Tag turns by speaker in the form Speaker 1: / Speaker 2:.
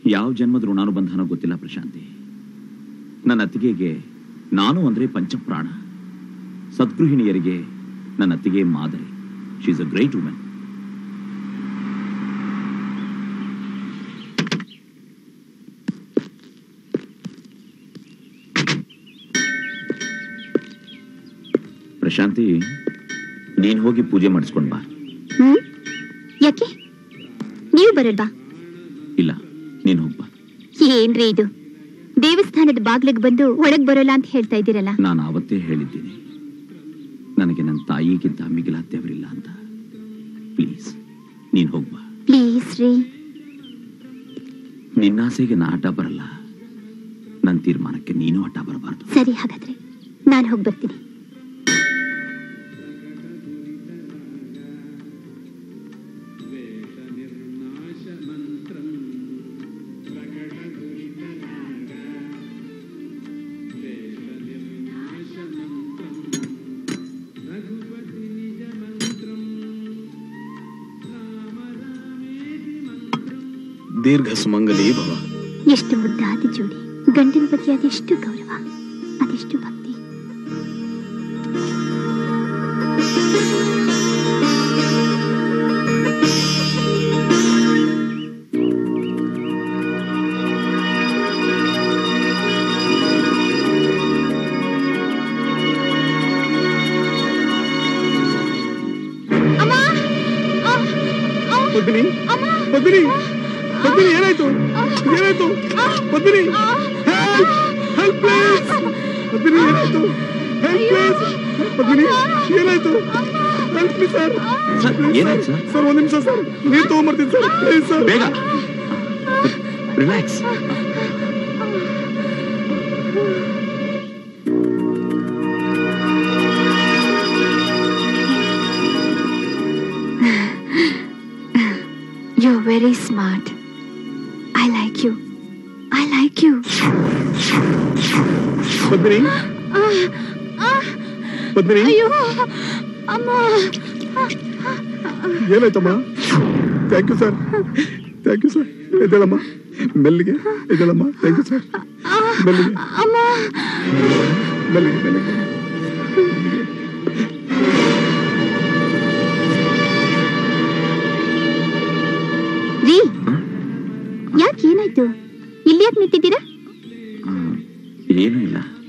Speaker 1: ಯಾವ ಜನ್ಮದ ಋಣಾನುಬಂಧನೋ ಗೊತ್ತಿಲ್ಲ ಪ್ರಶಾಂತಿ ನನ್ನ ಅತ್ತಿಗೆಗೆ ನಾನು ಅಂದ್ರೆ ಪಂಚಪ್ರಾಣ ಸದ್ಗೃಹಿಣಿಯರಿಗೆ ನನ್ನ ಅತ್ತಿಗೆ ಮಾದರಿ she's a great women Prashanti ನೀನ್ ಹೋಗಿ ಪೂಜೆ ಮಾಡಿಸ್ಕೊಂಡ್ ಬಾ
Speaker 2: ಹ್ಮ್ ಯಾಕೆ ನೀವು ಬರಲ್ವಾ
Speaker 1: ಇಲ್ಲ ನೀನ್ ಹೋಗ್ಬಾ
Speaker 2: ಏನ್ರಿ ಇದು ದೇವಸ್ಥಾನದ ಬಾಗ್ಲಿಗೆ ಬಂದು ಒಳಗ್ ಬರೋಲ್ಲ ಅಂತ ಹೇಳ್ತಾ ಇದ್ದೀರಲ್ಲ
Speaker 1: ನಾನು ಆವತ್ತೇ ಹೇಳಿದ್ದೀನಿ ನನಗೆ ನನ್ನ ತಾಯಿಗಿಂತ ಮಿಗಿಲಾದ ದೇವರಿಲ್ಲ ಅಂತ ಪ್ಲೀಸ್ ನೀನ್ ಹೋಗ್ಬಾ
Speaker 2: ಪ್ಲೀಸ್ ರೀ
Speaker 1: ನಿನ್ನಾಸೆಗೆ ನಾ ಆಟ ಬರಲ್ಲ ನನ್ನ ತೀರ್ಮಾನಕ್ಕೆ ನೀನು ಆಟ ಬರಬಾರ್ದು
Speaker 2: ಸರಿ ಹಾಗಾದ್ರೆ ನಾನು ಹೋಗಿ ಬರ್ತೀನಿ
Speaker 3: ದೀರ್ಘ ಸುಮಂಗಲಿ ಭವ
Speaker 2: ಎಷ್ಟು ಮುದ್ದಾದ ಜೋಡಿ ಗಂಡಿನ ಬಗ್ಗೆ ಅದೆಷ್ಟು ಗೌರವ ಅದೆಷ್ಟು ಭಕ್ತಿ
Speaker 3: ಪದ್ಮಿನಿ ಪದ್ಮಿನಿ ಪದ್ಮಿನಿ ಏನಾಯ್ತು ಏನಾಯ್ತು ಪದ್ಮಿನಿ ಹೆಲ್ಪ್ ಪ್ಲೀಸ್ ಪದ್ಮಿನಿ ಏನಾಯ್ತು ಹೆಲ್ಪ್ ಪ್ಲೀಸ್ ಪದ್ಮಿನಿ ಏನಾಯ್ತು ಹೆಲ್ಪ್ ಪ್ಲೀಸ್ ಸರ್
Speaker 1: ಸರ್ ಏನಾಯ್ತು ಸರ್
Speaker 3: ಸರ್ ಒಂದ್ ನಿಮಿಷ ಸರ್ ನೀರ್ ತಗೊಂಡ್ಬರ್ತೀನಿ ಸರ್ ಪ್ಲೀಸ್ ಸರ್
Speaker 1: ಬೇಗ relax
Speaker 2: you very smart I like you I like you
Speaker 3: Padmini Padmini
Speaker 2: ಅಯ್ಯೋ ಅಮ್ಮ
Speaker 3: ಏನಾಯ್ತಮ್ಮ thank you sir thank you sir ಎದ್ದೇಳಮ್ಮ ಮೆಲ್ಲಿಗೆ ಎದ್ದೇಳಮ್ಮ ಥ್ಯಾಂಕ್ ಯು ಸರ್ ಮೆಲ್ಲಿಗೆ
Speaker 2: ಅಮ್ಮ
Speaker 3: ಮೆಲ್ಲಿಗೆ ಮೆಲ್ಲಿಗೆ
Speaker 2: ರೀ ಯಾಕೆ ಏನಾಯ್ತು ಇಲ್ಲಿ ಯಾಕೆ ನಿಂತಿದ್ದೀರಾ
Speaker 1: ಏನೂ ಇಲ್ಲ